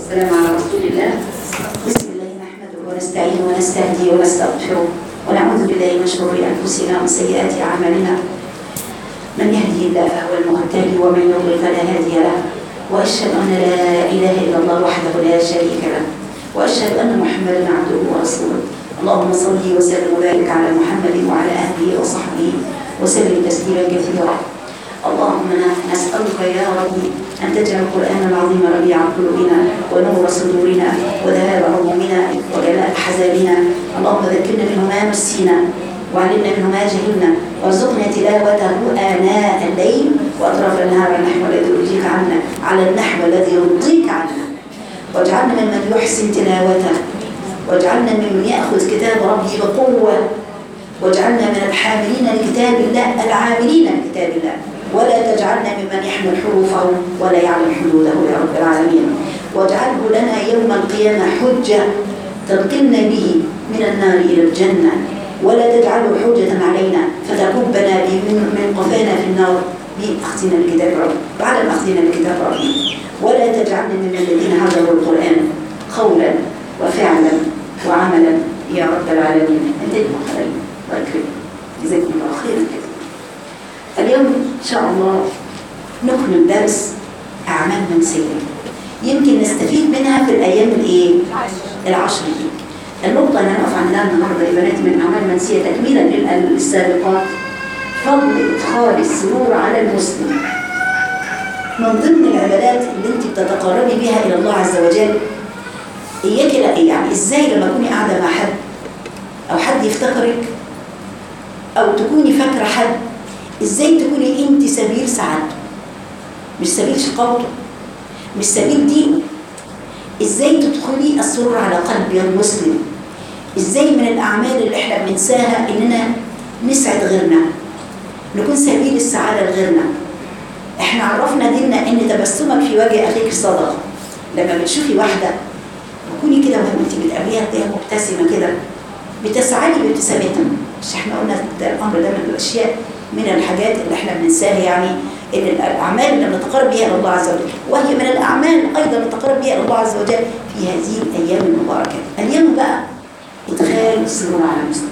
والسلام على رسول الله بسم الله نحمده ونستعين ونستهدي ونستغفره ونعوذ بالله من شرور انفسنا ومن سيئات اعمالنا من يهدي الله فهو المهتدي ومن يضلل فلا هادي له واشهد ان لا اله الا الله وحده لا شريك له واشهد ان محمدا عبده ورسوله اللهم صل وسلم وبارك على محمد وعلى اهله وصحبه وسلم تسليما كثيرا اللهم نسألك يا ربي أن تجعل القرآن العظيم ربيع قلوبنا ونور صدورنا وذهاب همومنا وجلاء أحزاننا اللهم ذكرنا منه ما نسينا وعلمنا منه ما جهلنا وارزقنا تلاوته آناء الليل وأطراف النهار النحو الذي يرضيك عنا على النحو الذي يرضيك عنا واجعلنا ممن يحسن تلاوته واجعلنا ممن يأخذ كتاب ربي بقوة واجعلنا من الحاملين لكتاب الله العاملين لكتاب الله ولا تجعلنا ممن يحمل حروفه ولا يعلم حدوده يا رب العالمين واجعله لنا يوم القيامة حجة تنقلنا به من النار إلى الجنة ولا تجعله حجة علينا فتكبنا به من من قفانا في النار بأخذنا لكتاب رب بعد أخذنا لكتاب ربي ولا تجعلنا من الذين هجروا القرآن قولا وفعلا وعملا يا رب العالمين انت المخرج واكرم جزاكم الله خيرا كثيرا اليوم إن شاء الله نكمل درس أعمال منسية يمكن نستفيد منها في الأيام الإيه؟ العشر دي النقطة اللي هنقف عندها النهاردة يا بناتي من أعمال منسية تكميلا للسابقات فضل إدخال السرور على المسلم من ضمن العبادات اللي أنت بتتقربي بها إلى الله عز وجل إياك لا يعني إزاي لما تكوني قاعدة مع حد أو حد يفتكرك أو تكوني فاكرة حد ازاي تكوني انت سبيل سعادته مش سبيل شقاوته مش سبيل دينه ازاي تدخلي السرور على قلب المسلم ازاي من الاعمال اللي احنا بننساها اننا نسعد غيرنا نكون سبيل السعاده لغيرنا احنا عرفنا ديننا ان تبسمك في وجه اخيك صدقه لما بتشوفي واحده وكوني كده وهي انت بتقابليها تلاقيها مبتسمه كده بتسعدي بابتسامتها مش احنا قلنا ده الامر ده من الاشياء من الحاجات اللي احنا بننساها يعني ان الاعمال اللي بنتقرب بها الى الله عز وجل وهي من الاعمال ايضا نتقرب بها الى الله عز وجل في هذه الايام المباركه اليوم بقى ادخال السرور على المسلم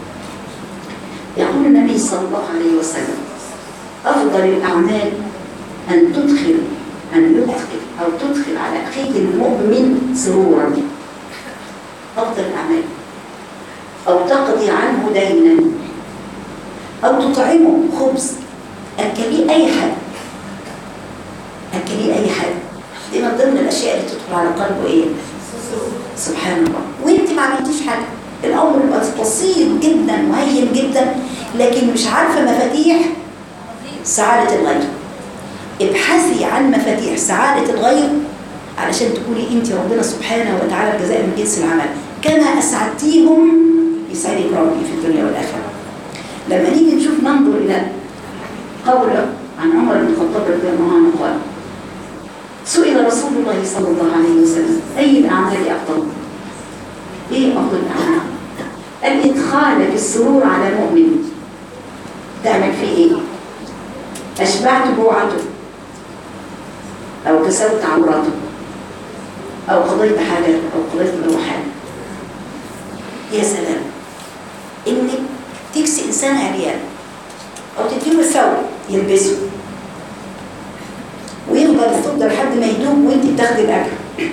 يقول النبي صلى الله عليه وسلم افضل الاعمال ان تدخل ان يدخل او تدخل على اخيك المؤمن سرورا افضل الاعمال او تقضي عنه دينا أو تطعمه خبز أكليه أي حاجة أكليه أي حاجة دي من ضمن الأشياء اللي تدخل على قلبه إيه؟ سبحان الله وأنت ما عملتيش حاجة الأمر بسيط جدا مهين جدا لكن مش عارفة مفاتيح سعادة الغير ابحثي عن مفاتيح سعادة الغير علشان تكوني أنت ربنا سبحانه وتعالى الجزاء من جنس العمل كما أسعدتيهم يسعدك ربي في الدنيا والآخرة لما نيجي نشوف ننظر إلى قول عن عمر بن الخطاب رضي الله عنه قال سئل رسول الله صلى الله عليه وسلم أي الأعمال أفضل؟ إيه أفضل الأعمال؟ الإدخال بالسرور على مؤمن تعمل فيه إيه؟ أشبعت جوعته أو كسوت عورته أو قضيت حاجة أو قضيت له حاجة يا سلام إنك تكسي إنسان عريان أو تديله ثوب يلبسه ويفضل الثوب ده لحد ما يدوب وانت بتاخدي الأكل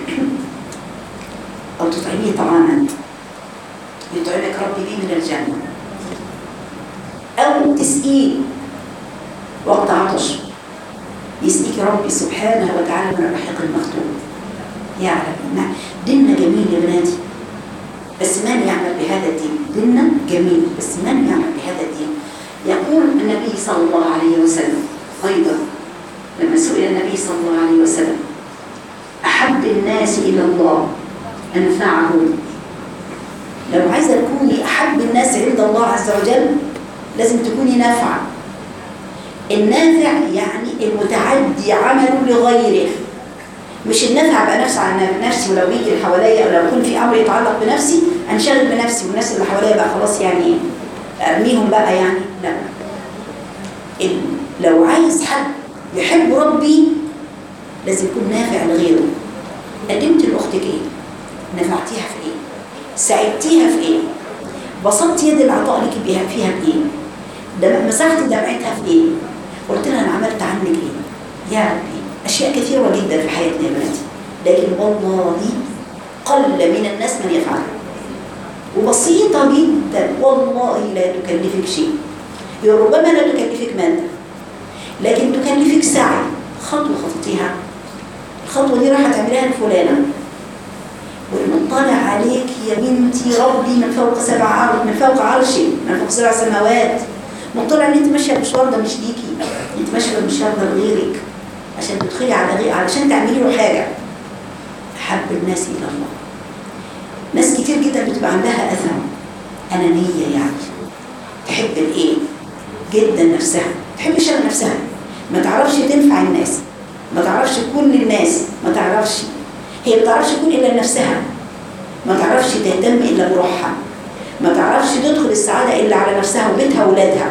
أو تطعميه طعاما يطعمك ربي بيه من الجنة أو تسقيه وقت عطش يسقيك ربي سبحانه وتعالى من الرحيق المختوم يعلم ديننا جميل يا بناتي بس من يعمل بهذا الدين ديننا جميل بس من يعمل بهذا الدين يقول النبي صلى الله عليه وسلم أيضا لما سئل النبي صلى الله عليه وسلم أحب الناس إلى الله أنفعهم لو عايزة تكوني أحب الناس عند الله عز وجل لازم تكوني نافعة النافع يعني المتعدي عمله لغيره مش النافع ابقى نفسي على نفسي ولو بيجي اللي حواليا او لو يكون في امر يتعلق بنفسي انشغل بنفسي والناس اللي حواليا بقى خلاص يعني ارميهم بقى يعني لا لو عايز حد يحب ربي لازم يكون نافع لغيره قدمت نفعتيها في ايه ساعدتيها في ايه بسطت يد العطاء لك بيها فيها بايه دم- مسحت دمعتها في ايه قلت لها انا عملت عنك ايه يا ربي اشياء كثيره جدا في حياتنا يا بناتي لكن والله قل من الناس من يفعلها وبسيطة جدا والله لا تكلفك شيء يا ربما لا تكلفك مادة لكن تكلفك سعي خطوة خطوتيها الخطوة دي راح تعملها لفلانة والمطلع عليك يا بنتي ربي من فوق سبع عرش من فوق عرشي من فوق سبع سماوات مطلع ان انت ماشيه المشوار ده مش ليكي انت ماشيه المشوار ده لغيرك عشان تدخلي على غير علشان تعملي له حاجه احب الناس الى الله ناس كتير جدا بتبقى عندها اثم انانيه يعني تحب الايه جدا نفسها تحب شر نفسها ما تعرفش تنفع الناس ما تعرفش تكون للناس ما تعرفش هي ما تعرفش تكون الا لنفسها ما تعرفش تهتم الا بروحها ما تعرفش تدخل السعاده الا على نفسها وبيتها واولادها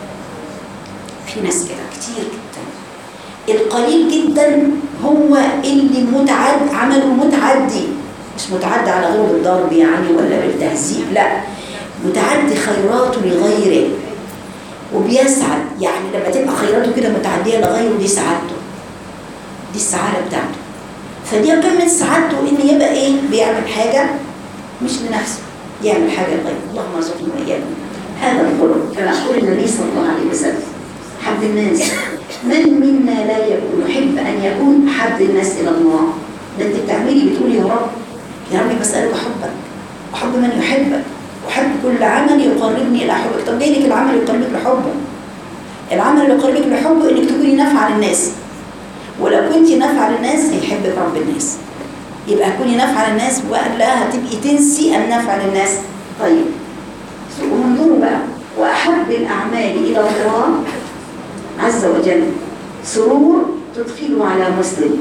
في ناس كده كتير جدا القليل جدا هو اللي متعد عمله متعدي مش متعدي على غيره بالضرب يعني ولا بالتهزيء لا متعدي خيراته لغيره وبيسعد يعني لما تبقى خيراته كده متعديه لغيره دي سعادته دي السعاده بتاعته فدي قمه سعادته ان يبقى ايه بيعمل حاجه مش لنفسه يعمل حاجه لغيره اللهم ارزقنا واياكم هذا الخلق كما يقول النبي صلى الله عليه وسلم حب الناس من منا لا يكون يحب ان يكون احب الناس الى الله ده انت بتعملي بتقولي يا رب يا رب بسالك احبك احب من يحبك احب كل عمل يقربني الى حبك طب جاي لك العمل يقربك لحبه العمل اللي يقربك لحبه انك تكوني نافعه للناس ولو كنت نافعه للناس هيحبك رب الناس يبقى كوني نافعه للناس ولا هتبقي تنسي النفع للناس طيب وانظروا بقى واحب الاعمال الى الله عز وجل سرور تدخله على مسلم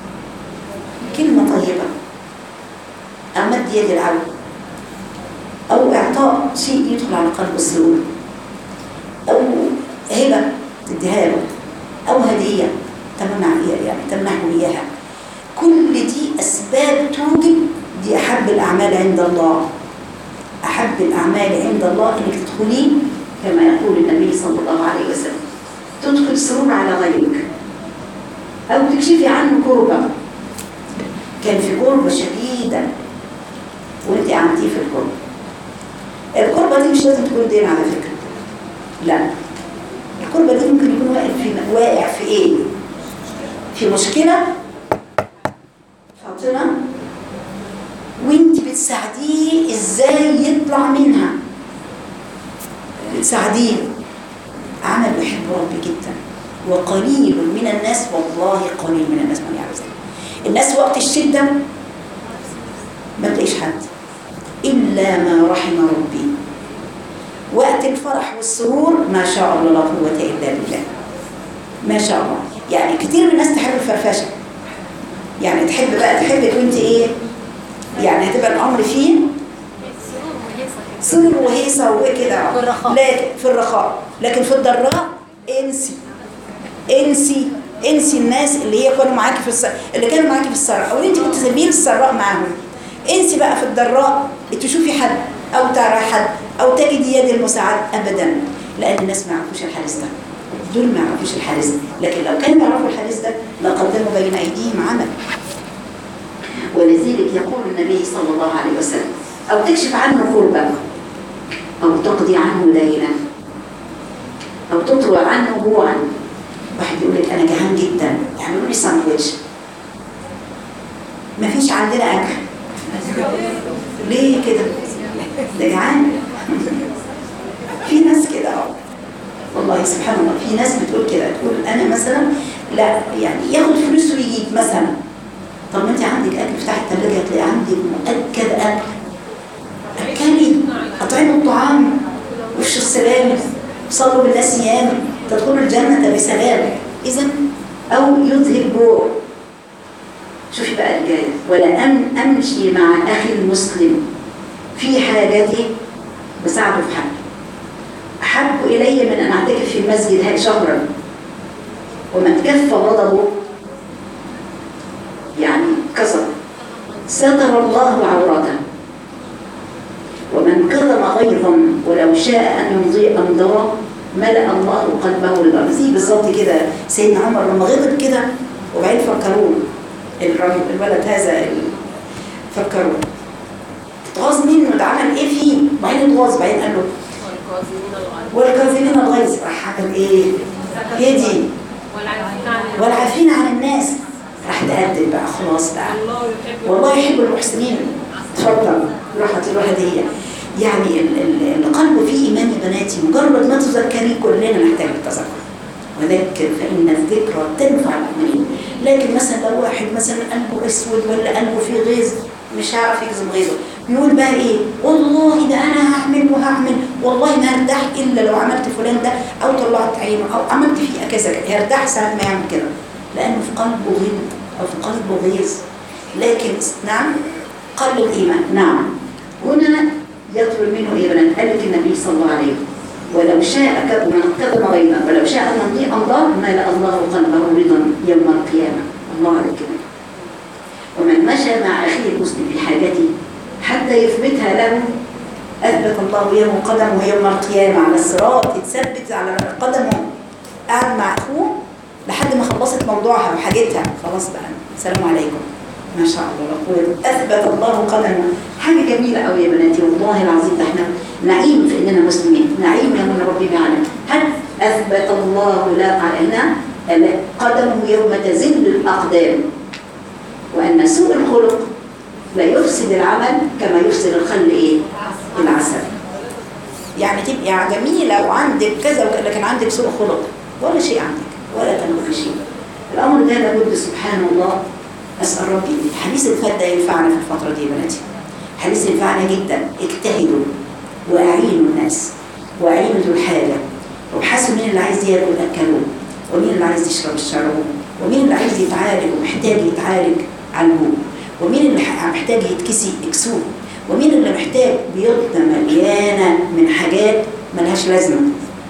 كلمه طيبه امد يد العبد او اعطاء شيء يدخل على قلب السرور او هبه تديها له او هديه تمنع إياها يعني تمنحه اياها كل دي اسباب توجب دي احب الاعمال عند الله احب الاعمال عند الله انك تدخلي كما يقول النبي صلى الله عليه وسلم تدخل سرور على غيرك او تكشفي عنه كربه كان في كربه شديده وانت عملتيه في الكربه الكربه دي مش لازم تكون دين على فكره لا الكربه دي ممكن يكون واقع في واقع في ايه في مشكله فاطمه وانت بتساعديه ازاي يطلع منها بتساعديه عمل يحب ربي جدا وقليل من الناس والله قليل من الناس من يعرف ذلك الناس وقت الشده ما تلاقيش حد الا ما رحم ربي وقت الفرح والسرور ما شاء الله لا قوه الا بالله ما شاء الله يعني كتير من الناس تحب الفرفشه يعني تحب بقى تحبك وانت ايه يعني هتبقى الامر فيه سرور وهيصه وكده في الرخاء. لكن في الرخاء لكن في الضراء انسي انسي انسي الناس اللي هي كانوا معاكي في السر... اللي كانوا معاكي في السراء او اللي انت كنت سبيل السراء معاهم انسي بقى في الضراء تشوفي حد او ترى حد او تجدي يد المساعدة ابدا لان الناس ما يعرفوش الحديث ده دول ما يعرفوش الحديث ده لكن لو كانوا يعرفوا الحديث ده لقدموا بين ايديهم عمل ولذلك يقول النبي صلى الله عليه وسلم او تكشف عنه كربه او تقضي عنه دينا او تطوى عنه جوعا واحد يقول لك انا جعان جدا يعملوا لي ساندوتش مفيش عندنا اكل ليه كده ده جعان في ناس كده اه والله سبحان الله في ناس بتقول كده تقول انا مثلا لا يعني ياخد فلوس ويجيب مثلا طب ما انت عندك اكل افتحي الثلاجه هتلاقي عندك مؤكد اكل اكلي اطعموا الطعام وش السلام صلوا بالناس ايام تدخلوا الجنه بسلام اذا او يذهب جوع شوفي بقى الجايه ولا أم امشي مع اخي المسلم في حاجته بساعده في حاجه احب الي من ان اعتكف في المسجد هاي شهرا ومن كف غضبه يعني كسر ستر الله عورته ومن كظم غيظا ولو شاء أن يمضي أمضاه ملأ الله قلبه رضا زي بالظبط كده سيدنا عمر لما غضب كده وبعدين فكروه الراجل الولد هذا ال- فكروه اتغاظ منه ده عمل ايه فيه؟ وبعدين اتغاظ بعدين قال له والكاظمين الغيظ راح عمل ايه؟ هدي والعافين عن والعافين عن الناس راح تقدم بقى خلاص بقى الله يحب والله يحب المحسنين اتفضل راحت الواحد هي يعني ال- ال- القلب فيه ايمان يا بناتي مجرد ما تذكري كلنا نحتاج التذكر وذكر فان الذكرى تنفع المؤمنين لكن مثلا لو واحد مثلا قلبه اسود ولا قلبه فيه غيظ مش هيعرف يجزم غيظه بيقول بقى ايه والله ده انا هعمل وهعمل والله ما هرتاح الا لو عملت فلان ده او طلعت عينه او عملت فيه كذا كذا هيرتاح ساعه ما يعمل كده لانه في قلبه غل او في قلبه غيظ لكن نعم قلب الايمان نعم هنا يطلب منه ايه بنات قال لك النبي صلى الله عليه وسلم ولو شاء ك- من كتب غيظا ولو شاء ان يمضي امضاه ملأ الله قلبه رضا يوم القيامه الله عليك كده ومن مشى مع اخيه المسلم في حاجته حتى يثبتها له اثبت الله يوم قدمه يوم القيامه على الصراط يتثبت على قدمه قعد مع اخوه لحد ما خلصت موضوعها وحاجتها خلاص بقى السلام عليكم ما شاء الله لا قوه اثبت الله قدمه حاجه جميله قوي يا بناتي والله العظيم ده احنا نعيم في اننا مسلمين نعيم يا من ربي معنا هل اثبت الله لا علينا قدمه يوم تزل الاقدام وان سوء الخلق لا يفسد العمل كما يفسد الخل ايه العسل يعني تبقى جميله وعندك كذا وكذا لكن عندك سوء خلق ولا شيء عندك ولا تملك شيء الامر ده لابد سبحان الله اسال ربي الحديث اللي فات ده ينفعنا في الفتره دي يا بناتي حديث ينفعنا جدا اجتهدوا واعينوا الناس واعينوا ذو الحاجه وابحثوا مين اللي عايز ياكل اكلوه ومين اللي عايز يشرب اشربوه ومين اللي عايز يتعالج ومحتاج يتعالج عالجوه ومين اللي ح- محتاج يتكسي اكسوه ومين اللي محتاج بيوتنا مليانه من حاجات ملهاش لازمه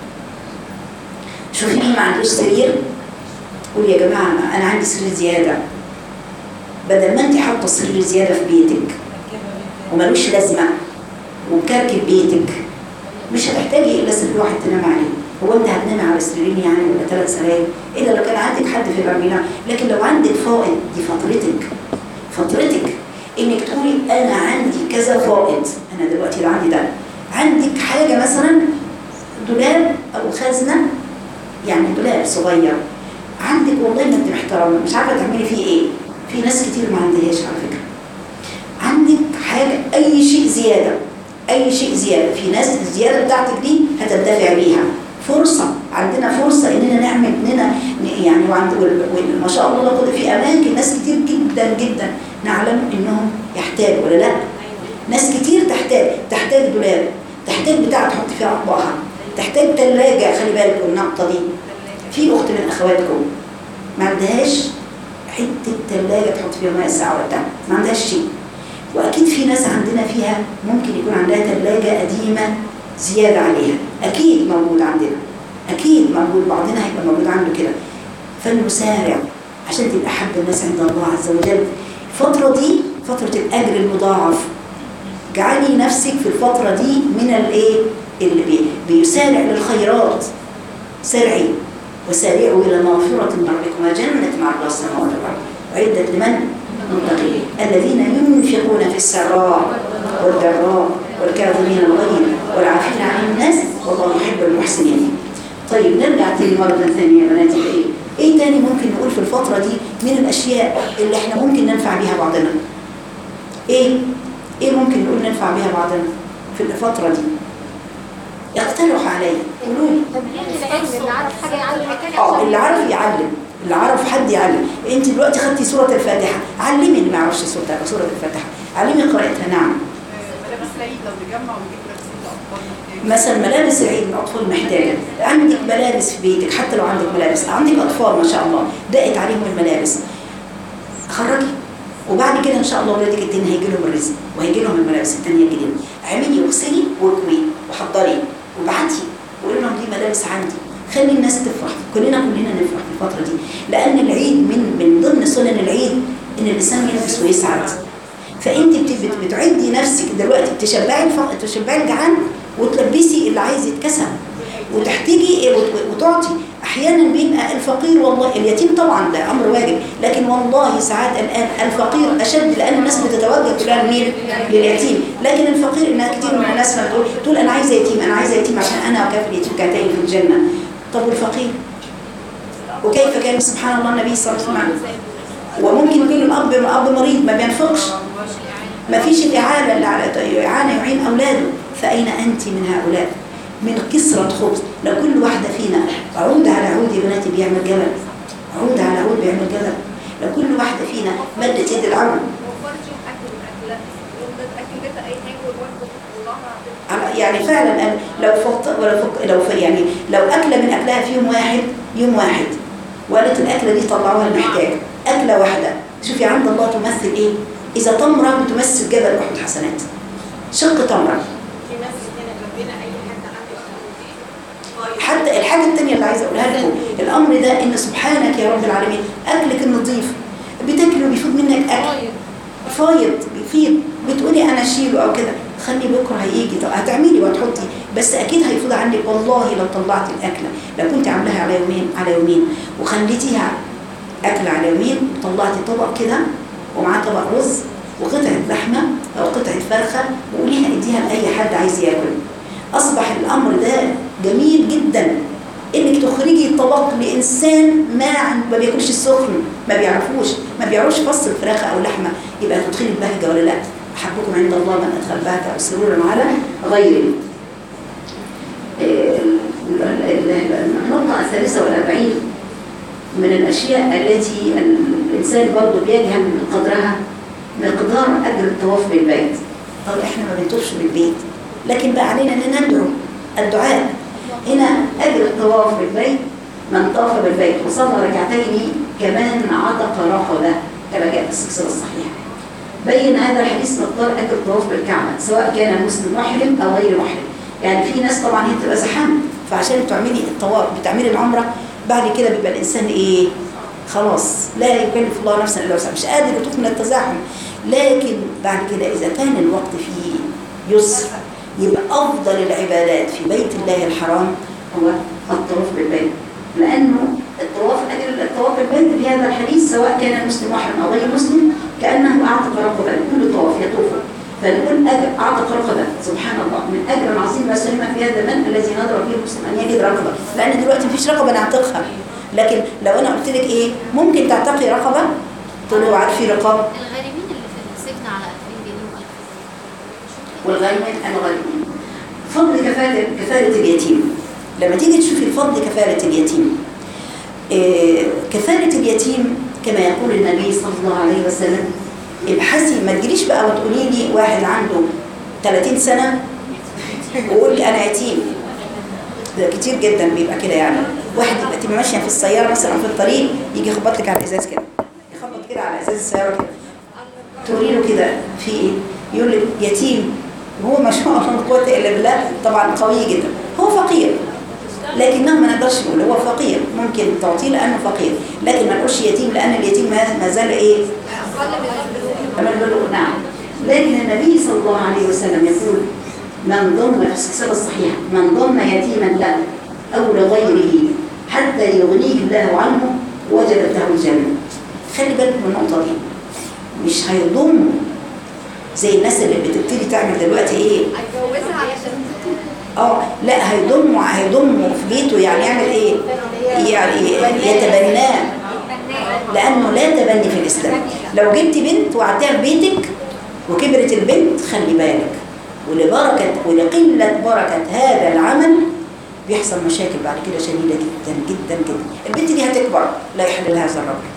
شوفي مين ما عندوش سرير قول يا جماعه انا عندي سرير زياده بدل ما انت حاطه سرير زياده في بيتك وملوش لازمه ومكركب بيتك مش هتحتاجي الا سرير واحد تنام عليه هو انت هتنامي على سريرين يعني ولا ثلاث سراير الا لو كان عندك حد في الاربعينات لكن لو عندك فائض دي فطرتك فطرتك انك تقولي انا عندي كذا فائض انا دلوقتي لو عندي ده عندك حاجه مثلا دولاب او خزنه يعني دولاب صغير عندك والله ما انت محترمه مش عارفه تعملي فيه ايه في ناس كتير ما عندهاش على فكره عندك حاجه اي شيء زياده اي شيء زياده في ناس الزياده بتاعتك دي هتنتفع بيها فرصه عندنا فرصه اننا نعمل اننا ن- يعني وعند وال- وال- ما شاء الله لا قدر في اماكن ناس كتير جدا جدا نعلم انهم يحتاجوا ولا لا ناس كتير تحتاج تحتاج دولاب تحتاج بتاع تحط فيها اطباقها تحتاج ثلاجه خلي بالكم النقطه دي في اخت من اخواتكم ما عندهاش حته ثلاجه تحط فيها ميه ساعه ولا بتاع ما عندهاش شيء واكيد في ناس عندنا فيها ممكن يكون عندها ثلاجه قديمه زياده عليها اكيد موجود عندنا اكيد موجود بعضنا هيبقى موجود عنده كده فلنسارع عشان تبقى احب الناس عند الله عز وجل الفتره دي فتره الاجر المضاعف جعلي نفسك في الفتره دي من الايه اللي بي بيسارع للخيرات سارعي وسارعوا الى مغفره من ربكم وجنه مع الله السماوات والارض عدت لمن المتقين الذين ينفقون في السراء والضراء والكاظمين الغيظ والعافين عن الناس والله يحب المحسنين طيب نرجع تاني مرة ثانية يا بناتي ايه ايه تاني ممكن نقول في الفترة دي من الاشياء اللي احنا ممكن ننفع بيها بعضنا ايه ايه ممكن نقول ننفع بيها بعضنا في الفترة دي يقترح علي قولوا لي تبليغ العلم اللي عرف حاجه يعلم التاني اه عشان اللي عرف يعلم اللي عرف حد يعلم انت دلوقتي خدتي سورة الفاتحة علمي اللي ما يعرفش سورة سورة الفاتحة علمي قراءتها نعم ملابس العيد لو نجمع ونجيب لابسين الاطفال مثلا ملابس العيد الاطفال محتاجه عندك ملابس في بيتك حتى لو عندك ملابس عندك اطفال ما شاء الله ضاقت عليهم الملابس خرجي وبعد كده ان شاء الله اولادك التاني هيجي لهم الرزق وهيجي لهم الملابس التانيه الجديده اعملي واغسلي واكوي وحضري وابعتي وقولي لهم دي ملابس عندي خلي الناس تفرح كلنا كلنا نفرح في الفتره دي لان العيد من من ضمن سنن العيد ان الانسان يلبس ويسعد فانت بت- بت- بتعدي نفسك دلوقتي تشبعي الف- تشبعي الجعان وتلبسي اللي عايز يتكسب وتحتاجي إيه وت- وتعطي احيانا بيبقى الفقير والله اليتيم طبعا ده امر واجب لكن والله ساعات الان الفقير اشد لان الناس بتتوجه كلها لمين لليتيم لكن الفقير ان كتير من الناس ما تقول تقول انا عايزه يتيم انا عايزه يتيم عشان انا وكافل يتيم كهاتين في الجنه طب والفقير وكيف كان سبحان الله النبي صلى الله عليه وسلم وممكن يكون الاب اب مريض ما بينفقش ما فيش الإعانة اللي على إعانة يعين أولاده فأين أنت من هؤلاء من كسرة خبز لو كل واحدة فينا عود على عود يا بناتي بيعمل جبل عود على عود بيعمل جبل لو كل واحدة فينا مدت يد العون وفرت يوم اكل من اكلات يوم ده اكل جبت اي حاجه والوجبه تطلعها على- يعني فعلا أنا لو فط ولا فك لو ف يعني لو أكلة من أكلها في يوم واحد يوم واحد وقالت الأكلة دي طلعوها المحتاج أكلة واحدة شوفي عند الله تمثل إيه إذا تمرة بتمثل جبل أحد حسنات شق تمرة في ناس هنا جنبنا اي حد عنده حتى الحاجة التانية اللي عايزة أقولها لكم الأمر ده إن سبحانك يا رب العالمين أكلك النظيف بتاكلي وبيفوت منك أكل فايض بيفيض بتقولي أنا أشيله أو كده خلي بكرة هيجي طب هتعملي وهتحطي بس أكيد هيفوض عنك والله لو طلعتي الأكلة لو كنت عاملاها على يومين على يومين وخليتيها أكل على يومين وطلعتي طبق كده ومعاه طبق رز وقطعة لحمة أو قطعة فرخة وقوليها اديها لأي حد عايز ياكل أصبح الأمر ده جميل جدا إنك تخرجي طبق لإنسان ما عن- ما بياكلش السخن ما بيعرفوش ما بيعرفش فص الفراخ أو لحمة يبقى تدخلي البهجة ولا لا أحبكم عند الله من أدخل بهجة أو سرورا على غيره إيه، ال- ال- ال- النقطة الثالثة والأربعين من الأشياء التي الإنسان برضه بيجهل قدرها مقدار أجر الطواف بالبيت طب إحنا ما بنطوفش بالبيت لكن بقى علينا أن ندعو الدعاء هنا أجر الطواف بالبيت من طاف بالبيت وصلى ركعتين كمان عتق رقبة كما جاء في السلسلة الصحيحة بين هذا الحديث مقدار أجر الطواف بالكعبة سواء كان مسلم محرم أو غير محرم يعني في ناس طبعا هي بتبقى زحام فعشان تعملي الطواف بتعملي العمرة بعد كده بيبقى الإنسان إيه خلاص لا يكلف الله نفسا إلا وسعها مش قادر يطوف من التزاحم لكن بعد كده إذا كان الوقت فيه يسر يبقى أفضل العبادات في بيت الله الحرام هو الطواف بالبيت لأنه الطواف أجر الطواف بالبيت في هذا الحديث سواء كان المسلم محرم أو غير مسلم كأنه أعتق رقبة كل طواف يطوفه فنقول أجر أعتق رقبة سبحان الله من أجر عظيم ما سلم في هذا المن الذي نظر فيه المسلم أن يجد رقبة لأن دلوقتي مفيش رقبة نعتقها لكن لو أنا قلت لك إيه ممكن تعتقي رقبة تقول له عارف في رقاب الغارمين اللي في السجن على 2000 جنيه و1000 والغالبين الغالبين فضل كفالة كفالة اليتيم لما تيجي تشوفي فضل كفالة اليتيم إيه، كفالة اليتيم كما يقول النبي صلى الله عليه وسلم ابحثي ما تجيليش بقى وتقولي لي واحد عنده 30 سنة وقول لي أنا يتيم ده كتير جدا بيبقى كده يعني واحد يبقى تبقى ماشية في السيارة مثلا أو في الطريق يجي يخبط لك على الإزاز كده يخبط كده على إزاز السيارة كده تقولي له كده في ايه يقول لك يتيم وهو ما شاء الله لا قوه الا بالله طبعا قوي جدا هو فقير لكنه ما نقدرش نقول هو فقير ممكن تعطيه لانه فقير لكن ما نقولش يتيم لان اليتيم ما ما زال ايه كما نقول نعم لكن النبي صلى الله عليه وسلم يقول من ضم في السلسله الصحيحه من ضم يتيما له او لغيره حتى يغنيه الله عنه وجبت له الجنه خلي بالك من النقطه دي مش هيضم زي الناس اللي بتبتدي تعمل دلوقتي ايه هتجوزها علشان اه لا هيضم هيضم في بيته يعني يعمل ايه يعني يتبناه لانه لا تبني في الاسلام لو جبت بنت وقعدتها في بيتك وكبرت البنت خلي بالك ولبركه ولقله بركه هذا العمل بيحصل مشاكل بعد كده شديده جدا جدا جدا البنت دي هتكبر لا يحل لها هذا الرجل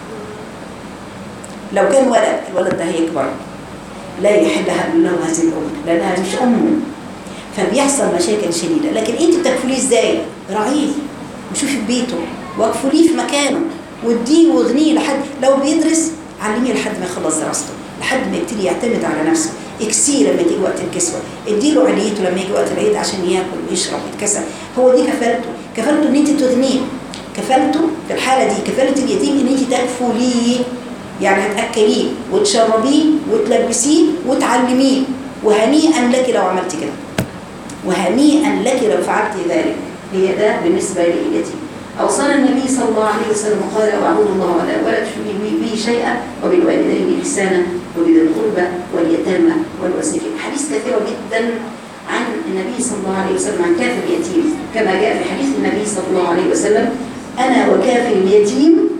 لو كان ولد الولد ده هيكبر لا يحل له هذه الام لانها مش امه فبيحصل مشاكل شديده لكن انت بتكفليه ازاي راعيه وشوفي في بيته واكفليه في مكانه واديه واغنيه لحد لو بيدرس علميه لحد ما يخلص دراسته لحد ما يبتدي يعتمد على نفسه اكسيه لما تيجي وقت الكسوه اديله عليته لما يجي وقت العيد عشان ياكل ويشرب ويتكسى هو دي كفالته كفالته ان انت تغنيه كفالته في الحاله دي كفاله اليتيم ان انت تكفليه يعني هتاكليه وتشربيه وتلبسيه وتعلميه وهنيئا لك لو عملت كده وهنيئا لك لو فعلت ذلك هي ده بالنسبة لإلتي أوصانا النبي صلى الله عليه وسلم قال واعبدوا الله ولا ولا تشركوا به شيئا وبالوالدين إحسانا وبذي القربى واليتامى والمساكين حديث كثيرة جدا عن النبي صلى الله عليه وسلم عن كافر اليتيم كما جاء في حديث النبي صلى الله عليه وسلم أنا وكافر اليتيم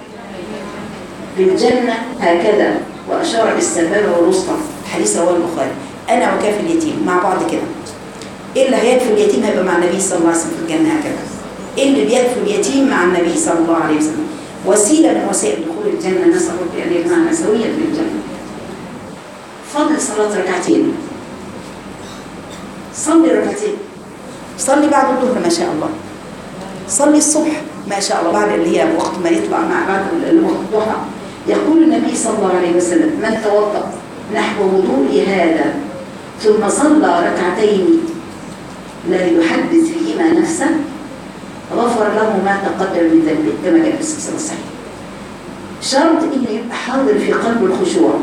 بالجنة هكذا وأشار بالسبابة والوسطى حديث رواه البخاري أنا وكافر اليتيم مع بعض كده إيه اللي هيكفي اليتيم هيبقى مع النبي صلى الله عليه وسلم في الجنة هكذا إيه اللي بيكفي اليتيم مع النبي صلى الله عليه وسلم وسيلة من وسائل دخول الجنة نسأل ربي أن يجمعنا سويا في الجنة فضل صلاة ركعتين صلي ركعتين صلي بعد الظهر ما شاء الله صلي الصبح ما شاء الله بعد اللي هي وقت ما يطلع مع بعد اللي وقت الضحى يقول النبي صلى الله عليه وسلم من توضأ نحو وضوء هذا ثم صلى ركعتين لا يحدث فيهما نفسه غفر له ما تقدم من ذنبه كما جاء في السلسله الصحيحه شرط انه يبقى حاضر في قلبه الخشوع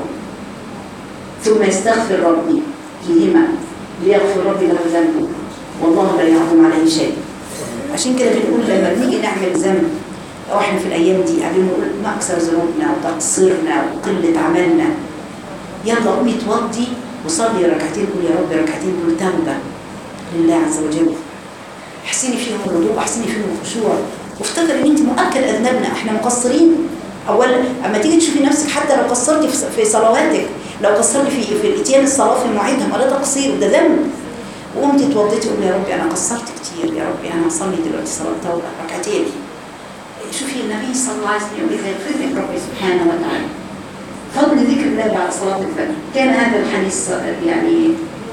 ثم يستغفر ربي فيهما ليغفر ربي له ذنبه والله لا يعظم عليه شيء عشان كده بنقول لما بنيجي نعمل ذنب او احنا في الايام دي قاعدين نقول ما اكثر ذنوبنا وتقصيرنا وقله عملنا يلا قومي اتوضي وصلي ركعتين قول يا رب ركعتين دول توبه لله عز وجل احسني فيهم الوضوء احسني فيهم الخشوع وافتكر ان انت مؤكد اذنبنا احنا مقصرين اولا اما تيجي تشوفي نفسك حتى لو قصرتي في في صلواتك لو قصرتي في في اتيان الصلاه في مواعيدها ما ده تقصير ده ذنب وقمتي اتوضيتي قولي يا ربي انا قصرت كتير يا ربي انا هصلي دلوقتي صلاه توبه ركعتين شوفي النبي صلى الله عليه وسلم يقول لك يغفر لك ربي سبحانه وتعالى فضل ذكر الله بعد صلاه الفجر كان هذا الحديث يعني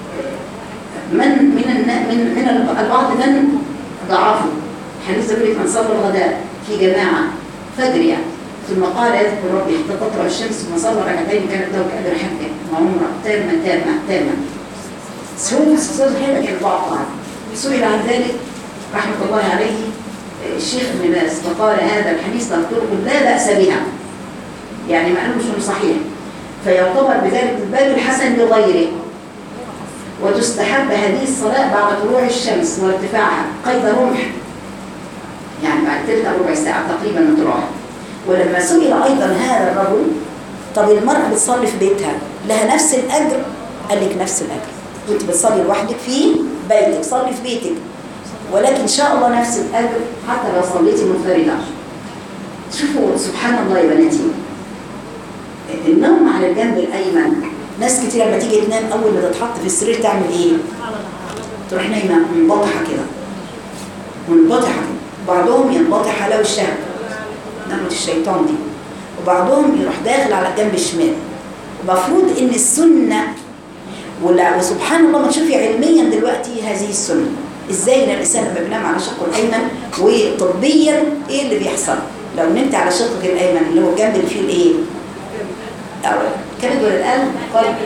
من من النا- من من البعض من ضعفه حديث يقول لك من صلى الغداء في جماعه فجر يعني ثم قال يذكر ربي حتى تطلع الشمس ثم صلى ركعتين كانت له كأجر حجه وعمره تامه تامه تامه سهول استاذ حلك البعض سئل عن ذلك رحمه الله عليه الشيخ ابن باز فقال هذا الحديث له طرق لا بأس بها يعني ما قالوش انه صحيح فيعتبر بذلك الباب الحسن لغيره وتستحب هذه الصلاة بعد طلوع الشمس وارتفاعها قيد رمح يعني بعد تلك ربع ساعة تقريبا من طلوعها ولما سئل أيضا هذا الرجل طب المرأة بتصلي في بيتها لها نفس الأجر قال لك نفس الأجر وانت بتصلي لوحدك في بيتك صلي في بيتك ولكن إن شاء الله نفس الأجر حتى لو صليتي منفردة شوفوا سبحان الله يا بناتي النوم على الجنب الأيمن ناس كتير لما تيجي تنام أول ما تتحط في السرير تعمل إيه؟ تروح نايمة منبطحة كده منبطحة كده بعضهم ينبطح على وشها نمرة الشيطان دي وبعضهم يروح داخل على الجنب الشمال المفروض ان السنة ولا وسبحان الله ما تشوفي علميا دلوقتي هذه السنة ازاي ان الانسان لما بينام على شقه الايمن وطبيا ايه اللي بيحصل لو نمت على شقك الايمن اللي هو الجنب اللي فيه الايه كبد ولا القلب قلب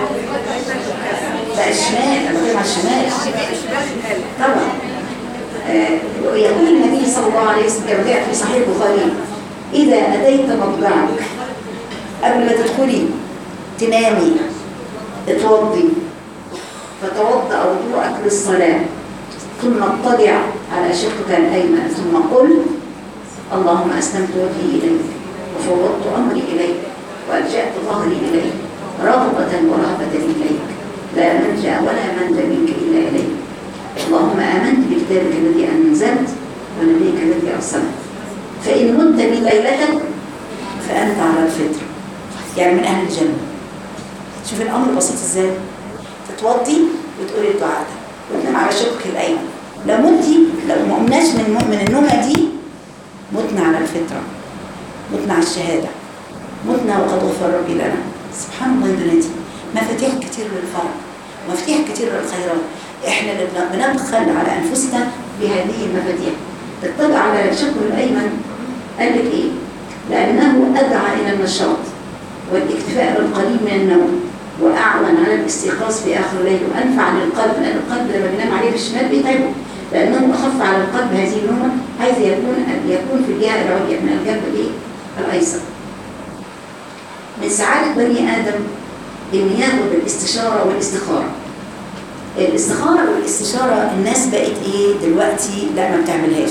بقى الشمال انا بتكلم على الشمال طبعا آه، يقول النبي صلى الله عليه وسلم كما جاء في صحيح البخاري اذا اتيت مضجعك قبل ما تدخلي تنامي اتوضي فتوضا وضوءك للصلاه ثم اضطجع على شقك الايمن ثم قل اللهم اسلمت وجهي اليك وفوضت امري اليك والجات ظهري اليك رغبه ورهبه اليك لا ملجا ولا منجا منك الا اليك اللهم امنت بكتابك الذي انزلت ونبيك الذي ارسلت فان مت من ليلتك فانت على الفطر يعني من اهل الجنه شوف الامر بسيط ازاي تتوضي وتقولي الدعاء ده وتنام على شقك الايمن لو متي لو ما قمناش من من النومه دي متنا على الفطره متنا على الشهاده متنا وقد غفر ربي لنا سبحان الله يا بناتي مفاتيح كتير للفرح مفاتيح كتير للخيرات احنا اللي بن- بنبخل على انفسنا بهذه المفاتيح تطلع على الشق الايمن قال لك ايه لانه ادعى الى النشاط والاكتفاء بالقليل من النوم واعون على الاستيقاظ في اخر الليل وانفع للقلب لان القلب لما بينام عليه في الشمال بيتعبه لانه اخف على القلب هذه النومه حيث يكون يكون في الجهه العليا من الجنب الايه الايسر من سعاده بني ادم إن ياخد الاستشارة والاستخارة الاستخارة والاستشارة الناس بقت إيه دلوقتي لا ما بتعملهاش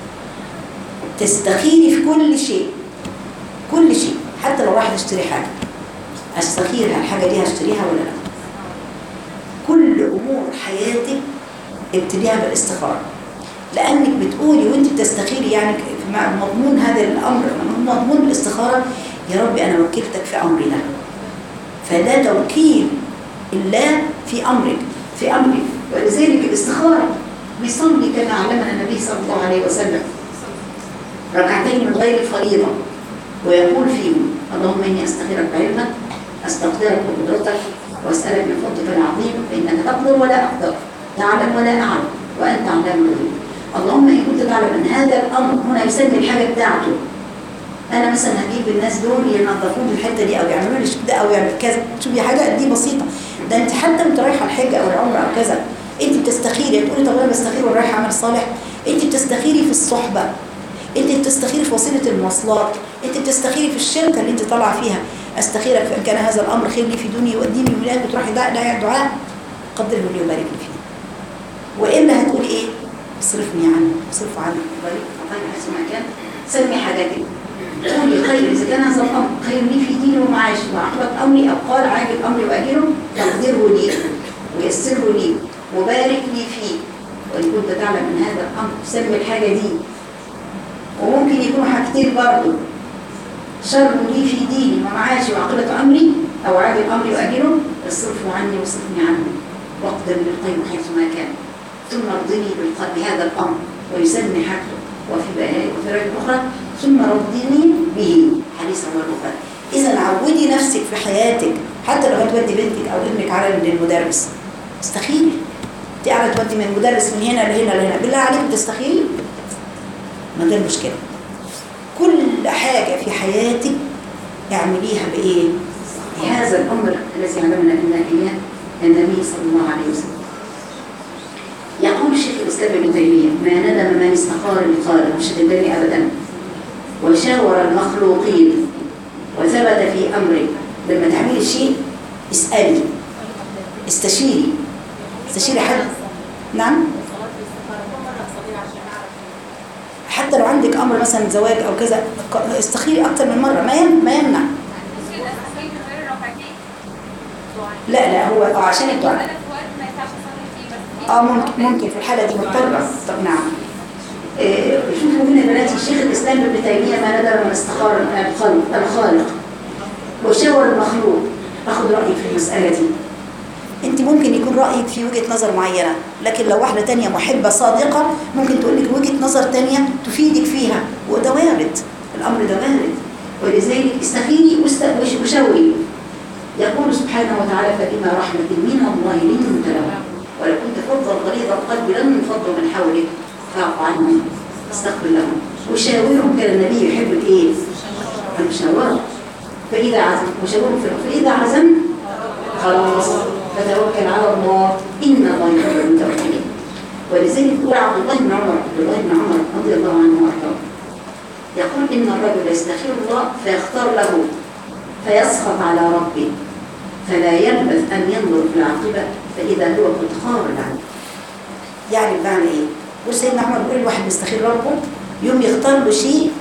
تستخيري في كل شيء كل شيء حتى لو راح تشتري حاجة استخيرها الحاجة دي هشتريها ولا لا كل أمور حياتك ابتديها بالاستخارة لأنك بتقولي وانت بتستخيري يعني في مع مضمون هذا الأمر مضمون الاستخارة يا ربي أنا وكلتك في أمري ده فده توكيل الله في أمرك في أمرك ولذلك الاستخارة بيصلي كما علمنا النبي صلى الله عليه وسلم ركعتين من غير الفريضة ويقول فيهم اللهم إني أستخيرك بعلمك أستقدرك بقدرتك وأسألك من فضلك العظيم فإنك تقدر ولا أقدر تعلم ولا أعلم وأنت علام الغيوب اللهم إن كنت تعلم أن هذا الأمر هنا يسمي الحاجة بتاعته أنا مثلا هجيب الناس دول ينظفوا لي الحتة دي أو يعملوا لي ده أو يعمل كذا شوفي حاجة دي بسيطة ده أنت حتى وأنت رايحة الحج أو العمرة أو كذا أنت بتستخيري تقولي طب أنا بستخير وأنا رايحة عمل صالح أنت بتستخيري في الصحبة انت بتستخيري في وسيله المواصلات انت بتستخيري في الشركه اللي انت طالعه فيها استخيرك في ان كان هذا الامر خير لي في دنيا يؤديني ولايه بتروحي داعي داعي دعاء قدره لي وبارك لي فيه والا هتقولي ايه اصرفني عنه اصرف عنه وبارك خير حيث ما كان سمي حاجاتك قولي خير اذا كان هذا الامر خير لي في ديني ومعاشي وعقبه امري او قال عاجل امري واجله تقدره لي ويسره لي وبارك لي فيه وان كنت تعلم ان هذا الامر سمي الحاجه دي وممكن يكونوا حاجتين برضه شر لي في ديني ومعاشي وعقبة أمري أو عاجل أمري وأجله اصرفوا عني واصرفني عنه واقدر بالخير حيث ما كان ثم ارضني بالق- بهذا الأمر ويسمي حاجته وفي بقى- وفي رواية أخرى ثم ردني به حديث رواه البخاري إذا عودي نفسك في حياتك حتى لو هتودي بنتك أو ابنك على المدرس استخيري انت قاعده تودي من مدرس من هنا لهنا لهنا بالله عليك بتستخيري ما ده المشكلة كل حاجة في حياتك اعمليها بإيه؟ بهذا الأمر الذي علمنا إن إياه النبي صلى الله عليه وسلم يقول شيخ الإسلام ابن تيمية ما ندم من استخار القال مش هتندمي أبدا وشاور المخلوقين وثبت في أمره لما تعملي شيء اسألي استشيري استشيري حد نعم حتى لو عندك امر مثلا زواج او كذا ق- استخيري اكتر من مره ما يم- ما يمنع لا لا هو اه عشان الدعاء اه ممكن ممكن في الحاله دي مضطره طب نعم آه، شوفوا هنا بناتي الشيخ الاسلام ابن تيميه ما ندر من استخار الخالق الخالق وشاور المخلوق اخذ رايك في المساله دي انت ممكن يكون رايك في وجهه نظر معينه لكن لو واحده تانية محبه صادقه ممكن تقول لك وجهه نظر تانية تفيدك فيها وده وارد الامر ده وارد ولذلك استخيري واست- وش- وشاوري يقول سبحانه وتعالى فبما رحمه من الله لنت لهم ولو كنت فظا غليظ القلب لن انفضوا من حولك فاعف عنهم استغفر لهم وشاورهم كان النبي يحب الايه؟ المشاوره فاذا عزمت وشاورهم في الأمر. فاذا عزمت خلاص فتوكل على الله إن الله يحب المتوكلين ولذلك يقول عبد الله بن عمر عبد الله بن عمر رضي الله عنه وارضاه يقول إن الرجل يستخير الله فيختار له فيسخط على ربه فلا يلبث أن ينظر في العاقبة فإذا هو قد خار العاقبة يعني بمعنى إيه؟ بص سيدنا عمر بيقول الواحد بيستخير ربه يوم يختار له شيء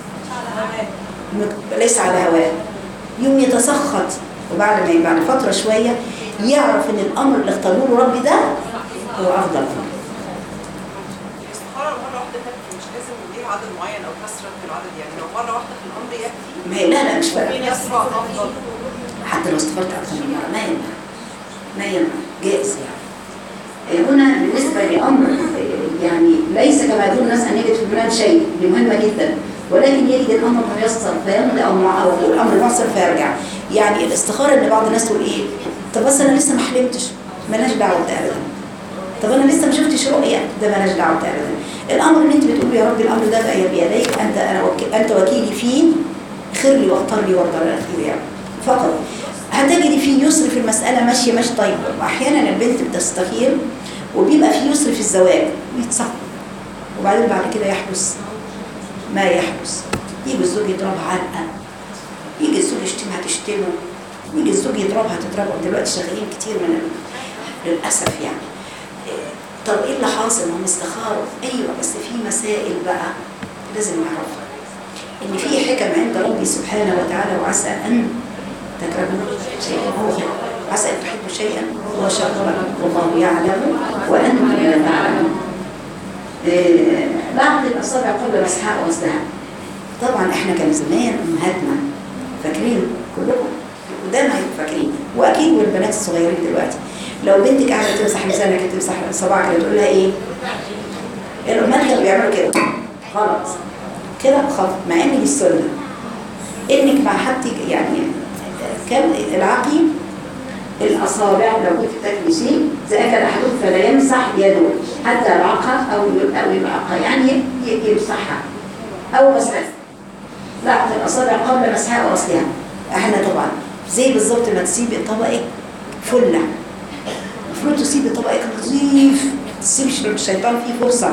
مك- ليس على هواه يوم يتسخط وبعد ما بعد فترة شوية يعرف ان الامر اللي اختاروه له ربي ده هو افضل فيه الاستخارة مرة واحدة تكفي مش لازم ليها عدد معين أو كثرة في العدد يعني لو مرة واحدة في الأمر يكفي ما هي لا لا مش في فارقة ناس أفضل حتى لو استفرت اكثر من مرة ما يمنع ما يمنع جائز يعني هنا بالنسبة لأمر يعني ليس كما يقول الناس أن يجد في البلاد شيء دي مهمة جدا ولكن يجد الأمر ميسر فيمضي أو مع- أو الأمر معسر فيرجع يعني الاستخارة إن بعض الناس تقول إيه طب بس أنا لسه ما حلمتش مالناش دعوة بده أبدا طب أنا لسه ما شفتش رؤية ده مالناش دعوة بده أبدا الأمر اللي أنت بتقول يا رب الأمر ده بقى بيديك أنت أنا وك... أنت وكيلي فيه خير لي واختار لي وارضى الأخير يعني فقط هتجري فيه يسر في المسألة ماشية ماشي طيب وأحيانا البنت بتستخير وبيبقى فيه يسر في الزواج ويتصف وبعدين بعد كده يحدث ما يحدث يجي الزوج يضربها علقة يجي الزوج يشتمها تشتمه يجي الزوج يضربها تضربها دلوقتي شغالين كتير من ال... للاسف يعني إيه، طب ايه اللي حاصل هم استخاروا ايوه بس في مسائل بقى لازم نعرفها ان في حكم عند ربي سبحانه وتعالى وعسى ان تكرهوا شيئا هو خير عسى ان تحبوا شيئا هو شر لكم والله يعلم وانتم لا تعلمون إيه، بعض الاصابع قبل مسحها وغسلها طبعا احنا كان زمان امهاتنا فاكرين كلكم قدام هيبقوا فاكرين واكيد والبنات الصغيرين دلوقتي لو بنتك قاعده تمسح لسانك تمسح صباعك كده تقول لها ايه؟ الامهات كانوا بيعملوا كده خلاص كده خلاص مع ان دي السنه انك مع حد يعني كان العقيم الاصابع لو كنت بتاكلي شيء زي اكل احدكم فلا يمسح يده حتى يلعقها او او يلعقها يعني ي- يمسحها او غسلها لعقة الاصابع قبل مسحها واصلها احنا طبعا زي بالظبط ما تسيبي طبقك فله المفروض تسيبي طبقك نظيف ما تسيبش للشيطان فيه فرصه